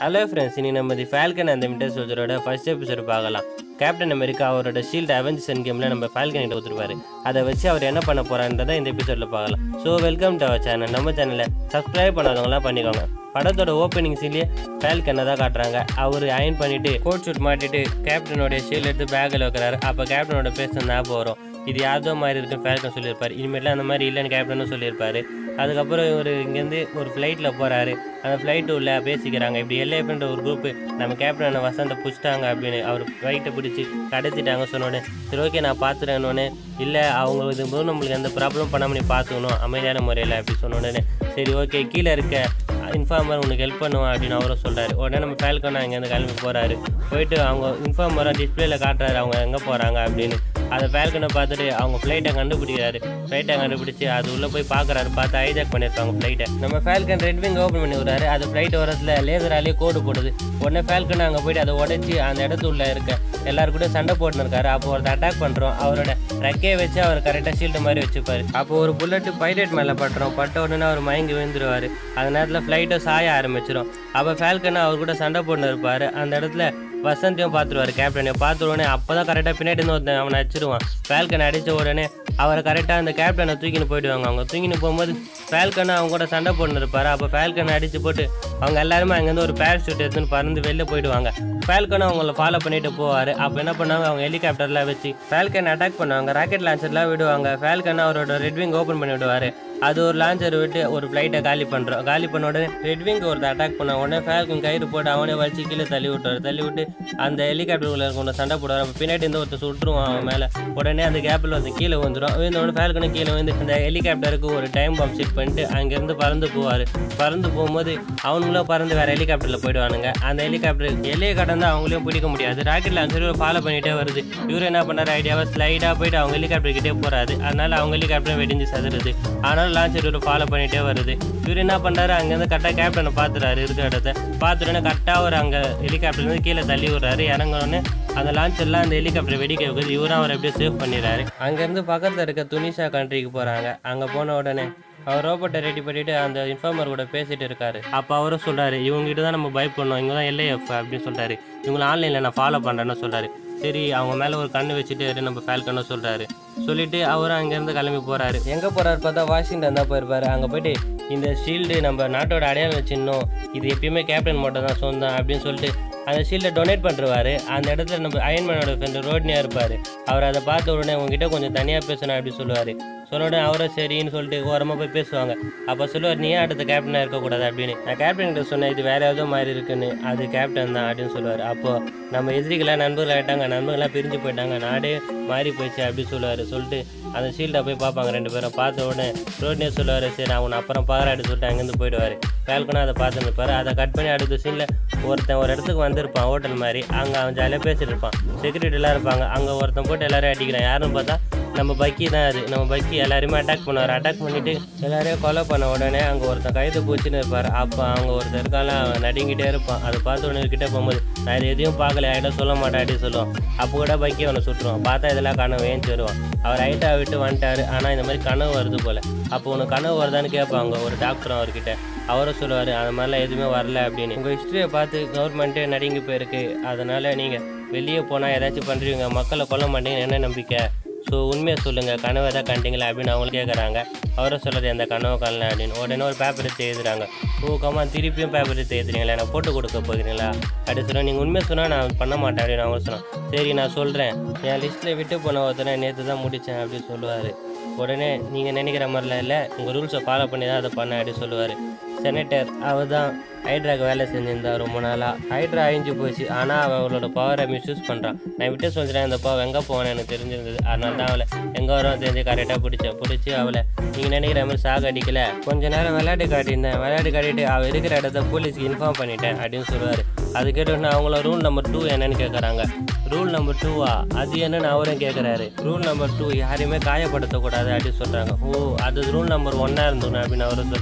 hello friends இனி நம்ம the Falcon அந்த மிட்டர் சோல்ஜரோட ஃபர்ஸ்ட் எபிசோட் பார்க்கலாம் கேப்டன் அமெரிக்கா அவரோட ஷீல்டு அவெஞ்சர்ஸ் என் கேமில் நம்ம ஃபால்கன் கிட்ட கொடுத்துருப்பாரு அதை வச்சு அவர் என்ன பண்ண போறான்றதை இந்த எபிசோடில் பார்க்கலாம் so welcome to our channel நம்ம சேனலை சப்ஸ்கிரைப் பண்ணாதவங்களாம் பண்ணிக்கோங்க படத்தோட ஓப்பனிங் சீன்லேயே ஃபால்கனை தான் காட்டுறாங்க அவர் அயன் பண்ணிட்டு கோட் ஷூட் மாட்டிட்டு கேப்டனோட ஷீல் எடுத்து பேக்கில் வைக்கிறாரு அப்போ கேப்டனோட பேச ஞாபகம் வரும் இது யாரோ மாதிரி இருக்கு ஃபால்கன் சொல்லியிருப்பாரு இனிமேட்லாம் அந்த மாதிரி இல்லைன்னு கேப்டனும் சொல்லியிருப்பாரு அதுக்கப்புறம் இவர் இங்கேருந்து ஒரு ஃப்ளைட்டில் போகிறாரு அந்த ஃப்ளைட்டு உள்ள பேசிக்கிறாங்க இப்படி எல்ஏஃப்ன்ற ஒரு குரூப்பு நம்ம கேப்டனை வசந்த பிடிச்சிட்டாங்க அப்படின்னு அவர் ஃப்ளைட்டை பிடிச்சி கடத்திட்டாங்க சொன்னோடனே சரி ஓகே நான் பார்த்துறேன்னொன்னே இல்லை அவங்க இது போது நம்மளுக்கு எந்த ப்ராப்ளம் பண்ணாமல் நீ பார்த்துக்கணும் அமைதியான முறையில் அப்படி சொன்னோடனே சரி ஓகே கீழே இருக்க இன்ஃபார்மர் உனக்கு ஹெல்ப் பண்ணுவான் அப்படின்னு அவரும் சொல்கிறாரு உடனே நம்ம ஃபேல்கோனா இங்கேருந்து கிளம்பி போகிறாரு போயிட்டு அவங்க இன்ஃபார்மராக டிஸ்பிளேல காட்டுறாரு அவங்க எங்கே போகிறாங்க அப்படின்னு அதை ஃபேல்கனை பார்த்துட்டு அவங்க ஃப்ளைட்டை கண்டுபிடிக்கிறாரு ஃப்ளைட்டை கண்டுபிடிச்சி அது உள்ளே போய் பார்க்குறாரு பார்த்து ஹைஜாக் பண்ணியிருப்பாங்க ஃப்ளைட்டை நம்ம ஃபேல்கன் ரெட் விங் ஓப்பன் பண்ணி விடுறாரு அது ஃப்ளைட் வரத்துல லேசராலேயே கோடு போடுது உடனே ஃபேல்கன் அங்கே போயிட்டு அதை உடைச்சி அந்த இடத்து உள்ள இருக்க எல்லாரும் கூட சண்டை போட்டுன்னு இருக்காரு அப்போ ஒருத்தர் அட்டாக் பண்ணுறோம் அவரோட ரெக்கையை வச்சு அவர் கரெக்டாக ஷீல்டு மாதிரி வச்சுப்பாரு அப்போ ஒரு புல்லட்டு பைலட் மேலே பட்டுரும் பட்ட உடனே அவர் மயங்கி விழுந்துருவாரு அந்த நேரத்தில் ஃப்ளைட்டை சாய ஆரம்பிச்சிடும் அப்போ ஃபேல்கன் அவர் கூட சண்டை போட்டுன்னு இருப்பார் அந்த இடத்துல வசந்தையும் பார்த்துருவாரு கேப்டனை பார்த்த உடனே அப்போ தான் கரெக்டாக பின்னாடி இருந்து ஒருத்தன் அவனை அடிச்சிருவான் ஃபேல்கனை அடித்த உடனே அவரை கரெக்டாக அந்த கேப்டனை தூக்கின்னு போயிடுவாங்க அவங்க தூக்கின்னு போகும்போது ஃபேல்கனை அவங்க கூட சண்டை போட்டுன்னு இருப்பாரு அப்போ ஃபேல்கனை அடித்து போட்டு அவங்க எல்லாருமே அங்கேருந்து ஒரு பேரஷூட் எடுத்துன்னு பறந்து வெளில போயிடுவாங்க ஃபேல்கனும் அவங்கள ஃபாலோ பண்ணிட்டு போவார் அப்போ என்ன பண்ணாங்க அவங்க ஹெலிகாப்டர்லாம் வச்சு ஃபேல்கன் அட்டாக் பண்ணுவாங்க ராக்கெட் லான்ச்சர்லாம் விடுவாங்க ஃபேல்கன் அவரோட ரெட் விங் ஓப்பன் பண்ணி விடுவார் அது ஒரு லான்ச்சர் விட்டு ஒரு ஃப்ளைட்டை காலி பண்ணுறோம் காலி பண்ண உடனே ரெட் விங் ஒருத்தர் அட்டாக் பண்ண உடனே ஃபேல்கன் கயிறு போட்டு அவனே வலிச்சு கீழே தள்ளி விட்டுவார் தள்ளி விட்டு அந்த ஹெலிகாப்டருக்குள்ள இருக்க சண்டை போடுவார் அப்போ பின்னாடி இருந்து ஒருத்தர் சுட்டுருவான் அவன் மேலே உடனே அந்த கேப்பில் வந்து கீழே வந்துடும் விழுந்த உடனே ஃபேல்கனும் கீழே வந்து அந்த ஹெலிகாப்டருக்கு ஒரு டைம் பாம் செட் பண்ணிட்டு அங்கேருந்து பறந்து போவார் பறந்து போகும்போது அவனுங்களும் பறந்து வேறு ஹெலிகாப்டரில் போயிடுவானுங்க அந்த ஹெலிகாப்டர் எல்லையை கடந்து அவங்களையும் பிடிக்க முடியாது ராக்கெட் லான்ச்சர் ஃபாலோ பண்ணிகிட்டே வருது இவர் என்ன பண்ணார் ஐடியாவை ஸ்லைடாக போயிட்டு அவங்க ஹெலிகாப்டர் கிட்டே போகிறாரு அதனால அவங்க ஹெலிகாப்டர் வெடிஞ்சு சதுருது ஆனால் லான்ச்சர் இவர் ஃபாலோ பண்ணிகிட்டே வருது இவர் என்ன பண்ணுறாரு அங்கேருந்து கரெக்டாக கேப்டனை பார்த்துறாரு இருக்கிற இடத்த பார்த்துட்டோன்னே கரெக்டாக ஒரு அங்கே ஹெலிகாப்டர்லேருந்து கீழே தள்ளி விடுறாரு இறங்குறோன்னே அந்த லான்ச்சர்லாம் அந்த ஹெலிகாப்டர் வெடிக்க வைக்குது இவரும் அவர் எப்படியோ சேவ் பண்ணிடுறாரு அங்கேருந்து பக்கத்தில் இருக்க துனிஷா கண்ட்ரிக்கு போகிறாங்க அங்கே போன உடனே அவர் ரோபோட்டை ரெடி பண்ணிட்டு அந்த இன்ஃபார்மர் கூட பேசிட்டு இருக்காரு அப்போ அவரும் சொல்றாரு இவங்ககிட்ட தான் நம்ம பயப்படணும் இவங்க தான் எல்ஏஎஃப் அப்படின்னு சொல்றாரு இவங்களை ஆன்லைனில் நான் ஃபாலோ பண்ணுறேன்னு சொல்றாரு சரி அவங்க மேலே ஒரு கண்ணு வச்சுட்டு இரு, நம்ம ஃபேல்கன்னு சொல்றாரு சொல்லிட்டு அவரும் அங்கேருந்து கிளம்பி போறாரு எங்கே போறாரு பார்த்தா வாஷிங்டன் தான் போயிருப்பாரு அங்கே போயிட்டு இந்த ஷீல்டு நம்ம நாட்டோட அடையாளம் வச்சிடணும் இது எப்பயுமே கேப்டன் மட்டும் தான் சொந்தம் அப்படின்னு சொல்லிட்டு அந்த ஷீல்டை டொனேட் பண்ணுறாரு அந்த இடத்துல நம்ம அயன்மேனோட ஃப்ரெண்டு ரோட்னியா இருப்பார் அவர் அதை பார்த்த உடனே உங்ககிட்ட கொஞ்சம் தனியாக பேசணும் அப்படி சொல்லுவார் சொன்ன உடனே அவரும் சரின்னு சொல்லிட்டு ஓரமாக போய் பேசுவாங்க அப்போ சொல்லுவார் நீ ஏன் அடுத்த கேப்டனாக இருக்கக்கூடாது அப்படின்னு நான் கேப்டன் கிட்ட சொன்னேன் இது வேற ஏதோ மாதிரி இருக்குன்னு அது கேப்டன் தான் அப்படின்னு சொல்லுவார் அப்போது நம்ம எதிரிகளாக நண்பர்கள் ஆகிட்டாங்க நண்பர்களாக பிரிஞ்சு போயிட்டாங்க நாடே மாறி போயிடுச்சு அப்படி சொல்லுவார் சொல்லிட்டு அந்த ஷீல்டை போய் பார்ப்பாங்க ரெண்டு பேரும் பார்த்த உடனே ரோட்னே சொல்லுவார் சரி நான் உன்னை அப்புறம் பாராட்டு சொல்லிட்டு அங்கேருந்து போயிடுவார் ஃபேல்கனும் அதை பார்த்து நிற்பார் அதை கட் பண்ணி அடுத்த சீனில் ஒருத்தன் ஒரு இடத்துக்கு வந்திருப்பான் ஹோட்டல் மாதிரி அங்கே அவன் ஜாலியாக பேசிட்டு இருப்பான் செக்யூரிட்டிலாம் இருப்பாங்க அங்கே ஒருத்தன் போட்டு எல்லாரும் அடிக்கிறான் யாருன்னு பார்த்தா நம்ம பக்கி தான் அது நம்ம பக்கி எல்லாருமே அட்டாக் பண்ணுவார் அட்டாக் பண்ணிட்டு எல்லாரையும் கொலை பண்ண உடனே அங்கே ஒருத்தன் கைது பூச்சின்னு இருப்பார் அப்போ அவங்க ஒருத்தர் இருக்கால அவன் நடுங்கிட்டே இருப்பான் அதை பார்த்து உடனே கிட்டே போகும்போது நான் இது எதையும் பார்க்கல யார்கிட்ட சொல்ல மாட்டேன் அப்படின்னு சொல்லுவான் அப்போ கூட பக்கி அவனை சுட்டுருவான் பார்த்தா இதெல்லாம் கனவு ஏஞ்சி வருவான் அவர் ஹைட்டா விட்டு வந்துட்டாரு ஆனால் இந்த மாதிரி கனவு வருது போல் அப்போ உனக்கு கனவு வருதான்னு கேட்பாங்க ஒரு டாக்டர் அவர்கிட்ட அவரும் சொல்லுவார் அந்த மாதிரிலாம் எதுவுமே வரல அப்படின்னு உங்கள் ஹிஸ்ட்ரியை பார்த்து கவர்மெண்ட்டே நடுங்கி போயிருக்கு அதனால் நீங்கள் வெளியே போனால் ஏதாச்சும் பண்ணுறீங்க மக்களை கொல்ல மாட்டீங்கன்னு என்ன நம்பிக்கை ஸோ உண்மையை சொல்லுங்கள் கனவு எதாவது கண்டிங்களா அப்படின்னு அவங்களும் கேட்குறாங்க அவரும் சொல்கிறது எந்த கனவு காணல அப்படின்னு உடனே ஒரு பேப்பர் எடுத்து எழுதுறாங்க ஊக்கமாக திருப்பியும் பேப்பர் எடுத்து எழுதுறீங்களா நான் போட்டு கொடுக்க போகிறீங்களா அப்படி சொன்னால் நீங்கள் உண்மையை சொன்னால் நான் பண்ண மாட்டேன் அப்படின்னு அவங்க சொன்னான் சரி நான் சொல்கிறேன் என் லிஸ்ட்டில் விட்டு போன ஒருத்தனை நேற்று தான் முடித்தேன் அப்படின்னு சொல்லுவார் உடனே நீங்கள் நினைக்கிற மாதிரிலாம் இல்லை உங்கள் ரூல்ஸை ஃபாலோ பண்ணி தான் அதை பண்ண அப்படின்னு சொல்லுவார் செனட்டர் அவள் தான் ஹைட்ராக்கு வேலை செஞ்சிருந்தா ரொம்ப நாளாக ஹைட்ரா அழிஞ்சு போச்சு ஆனால் அவள் அவளோட பவரை மிஸ்யூஸ் பண்ணுறான் நான் விட்டு சொல்கிறேன் அந்த பாவம் எங்கே போவேன்னு எனக்கு தெரிஞ்சிருந்தது அதனால தான் அவளை எங்கே வரும் தெரிஞ்சு கரெக்டாக பிடிச்சேன் பிடிச்சி அவளை நீங்கள் நினைக்கிற மாதிரி சாக அடிக்கல கொஞ்ச நேரம் விளையாட்டு காட்டியிருந்தேன் விளையாட்டு காட்டிட்டு அவள் இருக்கிற இடத்த போலீஸ்க்கு இன்ஃபார்ம் பண்ணிட்டேன் அப்படின்னு சொல்லுவார் அது கேட்டோன்னா அவங்கள ரூல் நம்பர் டூ என்னன்னு கேட்குறாங்க ரூல் நம்பர் டூவா அது என்னன்னு அவரும் கேட்குறாரு ரூல் நம்பர் டூ யாரையுமே காயப்படுத்தக்கூடாது அப்படின்னு சொல்கிறாங்க ஓ அது ரூல் நம்பர் ஒன்னாக இருந்தோம் அப்படின்னு அவரும் சொல்கிறாரு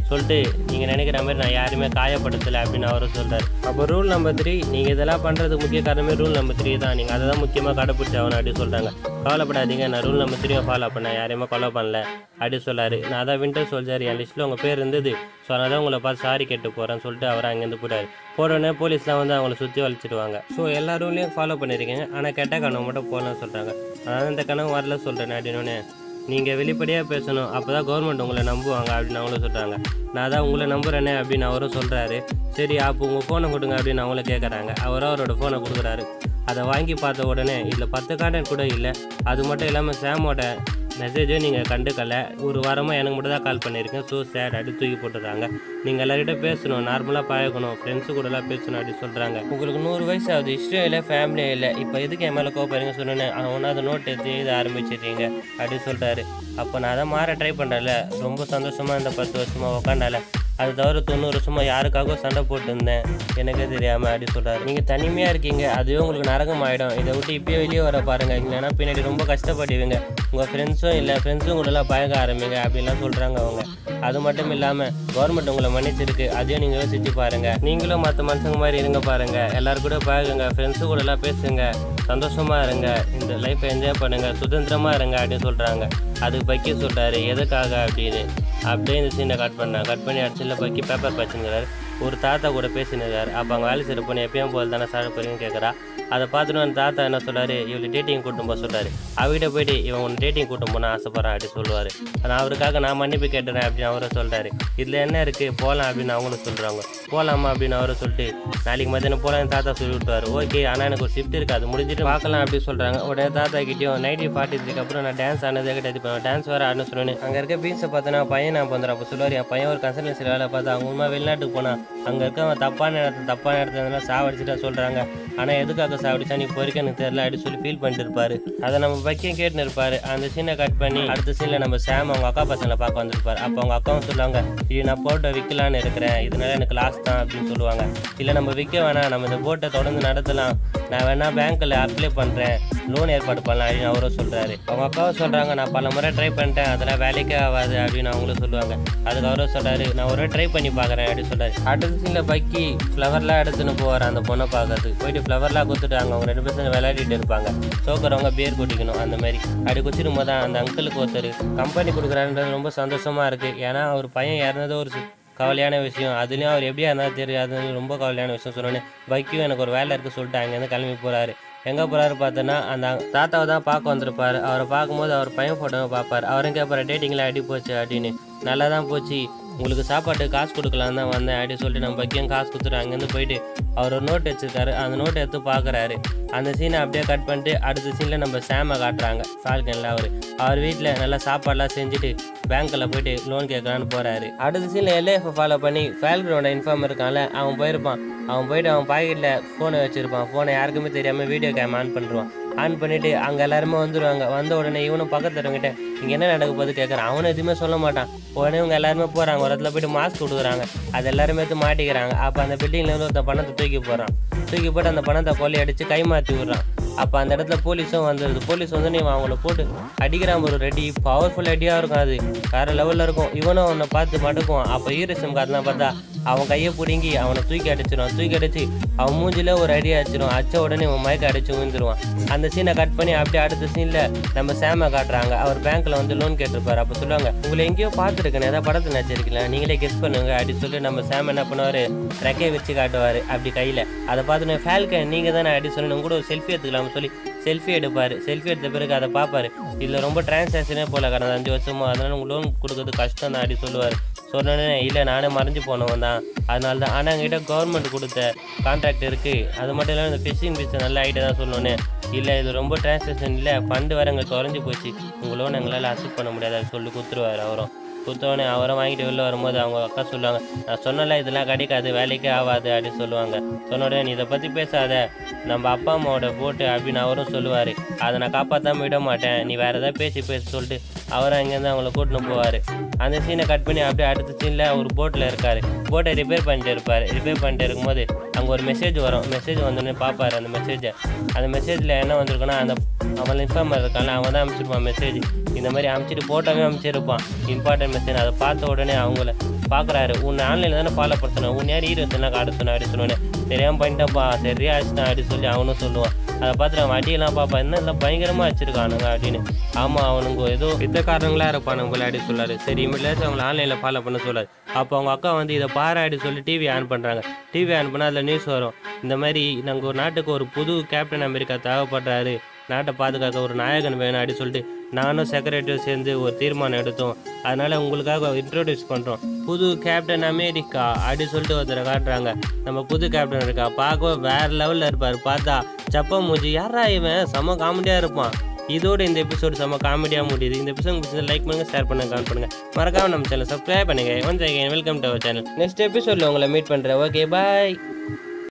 சொல்லிட்டு நீங்கள் நினைக்கிற மாதிரி நான் யாருமே காயப்படுத்தலை அப்படின்னு அவரும் சொல்கிறார் அப்போ ரூல் நம்பர் த்ரீ நீங்கள் இதெல்லாம் பண்ணுறதுக்கு முக்கிய காரணமே ரூல் நம்பர் த்ரீ தான் நீங்கள் அதை தான் முக்கியமாக கடைப்பிடிச்சி ஆகணும் அப்படின்னு சொல்கிறாங்க கவலைப்படாதீங்க நான் ரூல் நம்பர் த்ரீயை ஃபாலோ பண்ணேன் யாரையுமே கொலை பண்ணல அப்படின்னு சொல்லாரு நான் அதான் வின்டர் சோல்ஜர் என் லிஸ்ட்டில் உங்கள் பேர் இருந்தது ஸோ அதனால தான் உங்களை பார்த்து சாரி கேட்டு போகிறேன்னு சொல்லிட்டு அவர் அங்கேருந்து போயிட்டார் போனோடனே போலீஸ்லாம் வந்து அவங்கள சுற்றி வலிச்சிடுவாங்க ஸோ எல்லா ரூல்லையும் ஃபாலோ பண்ணியிருக்கீங்க ஆனால் கெட்ட கனவு மட்டும் போகலன்னு சொல்கிறாங்க அதனால் இந்த கனவு வரல சொல்கிறேன் அப்படின்னு நீங்கள் வெளிப்படையாக பேசணும் அப்போ தான் கவர்மெண்ட் உங்களை நம்புவாங்க அப்படின்னு அவங்களும் சொல்கிறாங்க நான் தான் உங்களை நம்புகிறேனே அப்படின்னு அவரும் சொல்கிறாரு சரி அப்போ உங்கள் ஃபோனை கொடுங்க அப்படின்னு அவங்கள கேட்குறாங்க அவரும் அவரோட ஃபோனை கொடுக்குறாரு அதை வாங்கி பார்த்த உடனே இதில் பத்து கான்டாக்ட் கூட இல்லை அது மட்டும் இல்லாமல் சாமோட மெசேஜும் நீங்கள் கண்டுக்கல ஒரு வாரமாக எனக்கு மட்டும் தான் கால் பண்ணியிருக்கேன் ஸோ சேட் அப்படி தூக்கி போட்டுறாங்க நீங்கள் எல்லார்கிட்ட பேசணும் நார்மலாக பழகணும் ஃப்ரெண்ட்ஸு கூடலாம் பேசணும் அப்படி சொல்கிறாங்க உங்களுக்கு நூறு வயசு ஆகுது இஷ்டம் இல்லை ஃபேமிலியே இல்லை இப்போ எதுக்கு என் மேலே கோப்பாருங்க சொன்னேன்னு அவன் அதை நோட் எடுத்து எழுத ஆரம்பிச்சிடுறீங்க அப்படின்னு சொல்கிறாரு அப்போ நான் அதை மாற ட்ரை பண்ணுறேன்ல ரொம்ப சந்தோஷமாக இந்த பத்து வருஷமாக உக்காண்டால அது தவிர தொண்ணூறு வருஷமா யாருக்காகவும் சண்டை போட்டுருந்தேன் எனக்கே தெரியாமல் அப்படி சொல்கிறாரு நீங்கள் தனிமையாக இருக்கீங்க அதுவே உங்களுக்கு நரகம் ஆகிடும் இதை விட்டு இப்பயே வெளியே வர பாருங்கள் இல்லைன்னா பின்னாடி ரொம்ப கஷ்டப்படுவீங்க உங்கள் ஃப்ரெண்ட்ஸும் இல்லை ஃப்ரெண்ட்ஸும் உங்களெல்லாம் பழக ஆரம்பிங்க அப்படின்லாம் சொல்கிறாங்க அவங்க அது மட்டும் இல்லாமல் கவர்மெண்ட் உங்களை மன்னிச்சிருக்கு அதையும் நீங்கள் யோசிச்சு பாருங்கள் நீங்களும் மற்ற மனுஷங்க மாதிரி இருங்க பாருங்கள் எல்லாரும் கூட பழகுங்க ஃப்ரெண்ட்ஸு கூட எல்லாம் பேசுங்க சந்தோஷமா இருங்க இந்த லைஃப்பை என்ஜாய் பண்ணுங்க சுதந்திரமா இருங்க அப்படின்னு சொல்றாங்க அதுக்கு பக்கி சொல்றாரு எதுக்காக அப்படின்னு அப்படியே இந்த சீனை கட் பண்ணேன் கட் பண்ணி அடிச்சுல பக்கி பேப்பர் பச்சுங்கிறாரு ஒரு தாத்தா கூட பேசினுக்காரு அப்போ அங்கே வேலை செய்கிற பொண்ணு எப்பயும் போல் தானே சாப்பிட போறீங்கன்னு கேட்குறா அதை பார்த்துட்டு அந்த தாத்தா என்ன சொல்றாரு இவளை டேட்டிங் கூட்டும் போக சொல்றாரு அவகிட்ட போயிட்டு இவன் உன் டேட்டிங் கூட்டும் போனால் ஆசைப்படுறான் அப்படின்னு சொல்லுவார் நான் அவருக்காக நான் மன்னிப்பு கேட்டுறேன் அப்படின்னு அவரும் சொல்றாரு இதில் என்ன இருக்குது போகலாம் அப்படின்னு அவங்களும் சொல்கிறாங்க போகலாமா அப்படின்னு அவரும் சொல்லிட்டு நாளைக்கு மத்தியானம் போகலாம் தாத்தா சொல்லி விட்டுவார் ஓகே ஆனால் எனக்கு ஒரு ஷிஃப்ட் இருக்குது அது முடிஞ்சிட்டு பார்க்கலாம் அப்படின்னு சொல்கிறாங்க உடனே தாத்தா கிட்டேயும் நைன்டி ஃபார்ட்டி த்ரீக்கு அப்புறம் நான் டான்ஸ் ஆனதே கிடையாது இப்போ டான்ஸ் வேறு ஆடணும் சொன்னேன் அங்கே இருக்க பீன்ஸை பார்த்தா பையன் நான் வந்துடும் அப்போ சொல்லுவார் என் பையன் ஒரு கன்சல்டன்சி வேலை பார்த்தா அவங்க உண்மை வெளிநாட்டுக்கு போனான் அங்கே இருக்கவன் தப்பான இடத்துல தப்பான இடத்துல இருந்தாலும் சாவடிச்சுட்டா சொல்கிறாங்க ஆனால் எதுக்காக சாவடிச்சா நீ போயிருக்க எனக்கு தெரியல அப்படின்னு சொல்லி ஃபீல் பண்ணிட்டு இருப்பாரு அதை நம்ம பைக்கையும் கேட்டுன்னு இருப்பாரு அந்த சீனை கட் பண்ணி அடுத்த சீனில் நம்ம சாம் அவங்க அக்கா பசங்களை பார்க்க வந்திருப்பாரு அப்போ அவங்க அக்காவும் சொல்லுவாங்க இது நான் போட்டை விற்கலான்னு இருக்கிறேன் இதனால எனக்கு லாஸ் தான் அப்படின்னு சொல்லுவாங்க இல்லை நம்ம விற்க வேணாம் நம்ம இந்த போட்டை தொடர்ந்து நடத்தலாம் நான் வேணா பேங்க்கில் அப்ளை பண்ணுறேன் லோன் ஏற்பாடு பண்ணலாம் அப்படின்னு அவரும் சொல்கிறாரு அவங்க அக்காவும் சொல்கிறாங்க நான் பல முறை ட்ரை பண்ணிட்டேன் அதெல்லாம் வேலைக்கே ஆகாது அப்படின்னு அவங்களும் சொல்லுவாங்க அதுக்கு அவரும் சொல்கிறாரு நான் ஒரு ட்ரை பண்ணி பார்க்குறேன் அப்படின்னு சொல்கிறாரு அடுத்த சீனில் பக்கி ஃப்ளவர்லாம் எடுத்துன்னு போவார் அந்த பொண்ணை பார்க்கறதுக்கு போயிட்டு ஃப்ளவர்லாம் கொடுத்துட்டாங்க அவங்க ரெண்டு பேரும் சேர்ந்து விளையாடிட்டு இருப்பாங்க சோக்கிறவங்க பியர் குடிக்கணும் அந்த மாதிரி அப்படி குடிச்சிடும் போது தான் அந்த அங்கிளுக்கு ஒருத்தர் கம்பெனி கொடுக்குறாருன்றது ரொம்ப சந்தோஷமாக இருக்குது ஏன்னா அவர் பையன் இறந்தது ஒரு சி- கவலையான விஷயம் அதுலேயும் அவர் எப்படியா இருந்தாலும் தெரியாது ரொம்ப கவலையான விஷயம் சொன்னோன்னே பைக்கும் எனக்கு ஒரு வேலை இருக்குது சொல்லிட்டு அங்கேருந்து கிளம்பி போகிறாரு எங்கே போகிறாரு பார்த்தோன்னா அந்த தாத்தாவை தான் பார்க்க வந்திருப்பாரு அவரை பார்க்கும்போது அவர் பையன் ஃபோட்டோவை பார்ப்பார் அவரும் கேட்பாரு டேட்டிங்கில் அடி போச்சு அப்படின்னு நல்லா தான் போச்சு உங்களுக்கு சாப்பாட்டு காசு கொடுக்கலாம் தான் வந்தேன் அப்படின்னு சொல்லிட்டு நம்ம பைக்கியம் காசு கொடுத்துட்டு அங்கேருந்து போயிட்டு அவர் ஒரு நோட் வச்சிருக்காரு அந்த நோட் எடுத்து பார்க்குறாரு அந்த சீனை அப்படியே கட் பண்ணிட்டு அடுத்த சீனில் நம்ம சாமை காட்டுறாங்க ஃபால்கனில் அவர் அவர் வீட்டில் நல்லா சாப்பாடுலாம் செஞ்சுட்டு பேங்க்கில் போயிட்டு லோன் கேட்கலான்னு போகிறாரு அடுத்த சீனில் எல்ஏஎஃப் ஃபாலோ பண்ணி ஃபால்கனோட இன்ஃபார்ம் இருக்கான்ல அவன் போயிருப்பான் அவன் போயிட்டு அவன் பாக்கெட்டில் ஃபோனை வச்சுருப்பான் ஃபோனை யாருக்குமே தெரியாமல் வீடியோ கேம் ஆன் பண்ணுறான் ஆன் பண்ணிவிட்டு அங்கே எல்லாருமே வந்துடுவாங்க வந்த உடனே இவனும் பக்கத்து இருக்கவங்கிட்ட இங்கே என்ன நடக்க போகுது கேட்குறான் அவனும் எதுவுமே சொல்ல மாட்டான் உடனே இவங்க எல்லாருமே போகிறாங்க ஒரு இடத்துல போயிட்டு மாஸ்க் கொடுக்குறாங்க அது எல்லாருமே எடுத்து மாட்டிக்கிறாங்க அப்போ அந்த பில்டிங்ல இருந்து ஒருத்த பணத்தை தூக்கி போடுறான் தூக்கி போட்டு அந்த பணத்தை கொள்ளை அடித்து கை மாற்றி விடுறான் அப்போ அந்த இடத்துல போலீஸும் வந்துடுது போலீஸ் வந்து நீ அவங்கள போட்டு அடிக்கிறான் ஒரு ரெடி பவர்ஃபுல் அடியாக இருக்கும் அது வேற லெவலில் இருக்கும் இவனும் அவனை பார்த்து மடுக்குவான் அப்போ ஈரசம் காரணம் பார்த்தா அவன் கையை பிடுங்கி அவனை தூக்கி அடிச்சிடும் தூக்கி அடிச்சு அவன் மூஞ்சில ஒரு அடி அடிச்சிடும் அடிச்ச உடனே அவன் மயக்க அடிச்சு விழுந்துருவான் அந்த சீனை கட் பண்ணி அப்படியே அடுத்த சீனில் நம்ம சேமை காட்டுறாங்க அவர் பேங்க்ல வந்து லோன் கேட்டிருப்பாரு அப்போ சொல்லுவாங்க உங்களை எங்கேயோ பார்த்துருக்கேன் ஏதாவது படத்தில் நடிச்சிருக்கீங்களா நீங்களே கெஸ் பண்ணுங்க அப்படின்னு சொல்லி நம்ம சேம் என்ன பண்ணுவார் ரெக்கையை வச்சு காட்டுவார் அப்படி கையில் அதை பார்த்துட்டு ஃபேல்கன் நீங்கள் தானே அப்படி சொல்லி உங்க கூட ஒரு செல்ஃபி எடுத்துக்கலாம்னு சொல்லி செல்ஃபி எடுப்பார் செல்ஃபி எடுத்த பிறகு அதை பார்ப்பாரு இதில் ரொம்ப டிரான்சாக்ஷனே போல கடந்த அஞ்சு வருஷமா அதனால உங்களுக்கு லோன் கொடுக்கறது கஷ்டம் தான் அப்படி சொல்லுவார் சொன்னோடனே இல்லை நானே மறைஞ்சு போனவன் தான் அதனால தான் ஆனால் எங்ககிட்ட கவர்மெண்ட் கொடுத்த கான்ட்ராக்ட் இருக்குது அது மட்டும் இல்லாமல் இந்த ஃபிஷிங் பிஸ்னஸ் நல்ல ஐடியா தான் சொல்லணுன்னே இல்லை இது ரொம்ப டிரான்சாக்ஷன் இல்லை ஃபண்டு வேறு எங்களுக்கு குறைஞ்சி போச்சு உங்கள் லோன் எங்களால் அக்செப்ட் பண்ண முடியாது அது சொல்லி கொடுத்துருவாரு அவரும் கொடுத்தவொடனே அவரை வாங்கிட்டு வெளில வரும்போது அவங்க அக்கா சொல்லுவாங்க நான் சொன்னல இதெல்லாம் கிடைக்காது வேலைக்கே ஆகாது அப்படின்னு சொல்லுவாங்க சொன்ன உடனே நீ இதை பற்றி பேசாத நம்ம அப்பா அம்மாவோட போட்டு அப்படின்னு அவரும் சொல்லுவார் அதை நான் காப்பாற்றாம விட மாட்டேன் நீ வேறு ஏதாவது பேசி பேசி சொல்லிட்டு அவரும் அங்கேருந்து அவங்கள கூட்டின்னு போவார் அந்த சீனை கட் பண்ணி அப்படியே அடுத்த சீனில் ஒரு போட்டில் இருக்கார் போட்டை ரிப்பேர் பண்ணிட்டு இருப்பார் ரிப்பேர் பண்ணிட்டு இருக்கும்போது அங்கே ஒரு மெசேஜ் வரும் மெசேஜ் வந்தோடனே பார்ப்பாரு அந்த மெசேஜை அந்த மெசேஜில் என்ன வந்திருக்குன்னா அந்த அவன் இன்ஃபார்மர் இருக்கான்ல அவன் தான் அனுப்பிச்சிருப்பான் மெசேஜ் இந்த மாதிரி அனுப்பிச்சிட்டு போட்டோவே அனுப்பிச்சிருப்பான் இம்பார்ட்டன்ட் மெசேஜ் அதை பார்த்த உடனே அவங்கள பார்க்குறாரு உன்னை ஆன்லைனில் தானே ஃபாலோ பண்ண சொன்னேன் உன் யார் ஹீரோ சொன்னா காட்ட சொன்ன அப்படி சொன்னோன்னே தெரியாமல் பண்ணிட்டப்பா சரியா ஆச்சுண்ணா அப்படி சொல்லி அவனும் சொல்லுவான் அதை பார்த்துட்டு அவன் அடியெல்லாம் பார்ப்பா என்ன எல்லாம் பயங்கரமாக வச்சிருக்கானுங்க அப்படின்னு ஆமாம் அவனுங்க ஏதோ இந்த காரணங்களாக இருப்பானுங்க போல அப்படி சொல்லாரு சரி இமிடியேட் அவங்களை ஆன்லைனில் ஃபாலோ பண்ண சொல்லாரு அப்போ அவங்க அக்கா வந்து இதை பாரு அப்படி சொல்லி டிவி ஆன் பண்ணுறாங்க டிவி ஆன் பண்ணால் அதில் நியூஸ் வரும் இந்த மாதிரி நாங்கள் ஒரு நாட்டுக்கு ஒரு புது கேப்டன் அமெரிக்கா தேவைப்படுறாரு நாட்டை பாதுகாக்க ஒரு நாயகன் வேணும் அப்படி சொல்லிட்டு நானும் செக்ரட்டரியும் சேர்ந்து ஒரு தீர்மானம் எடுத்தோம் அதனால் உங்களுக்காக இன்ட்ரோடியூஸ் பண்ணுறோம் புது கேப்டன் அமெரிக்கா அப்படி சொல்லிட்டு ஒருத்தரை காட்டுறாங்க நம்ம புது கேப்டன் இருக்கா பார்க்கவே வேற லெவலில் இருப்பார் பார்த்தா சப்ப மூஞ்சி யாரா இவன் செம்ம காமெடியாக இருப்பான் இதோட இந்த எபிசோடு செம்ம காமெடியாக முடியுது இந்த எபிசோட் பிடிச்சது லைக் பண்ணுங்க ஷேர் பண்ணுங்க கமெண்ட் பண்ணுங்க மறக்காம நம்ம சேனல் சப்ஸ்கிரைப் பண்ணுங்க once again welcome to our channel next எபிசோடில் உங்களை மீட் பண்ணுறேன் ஓகே பாய்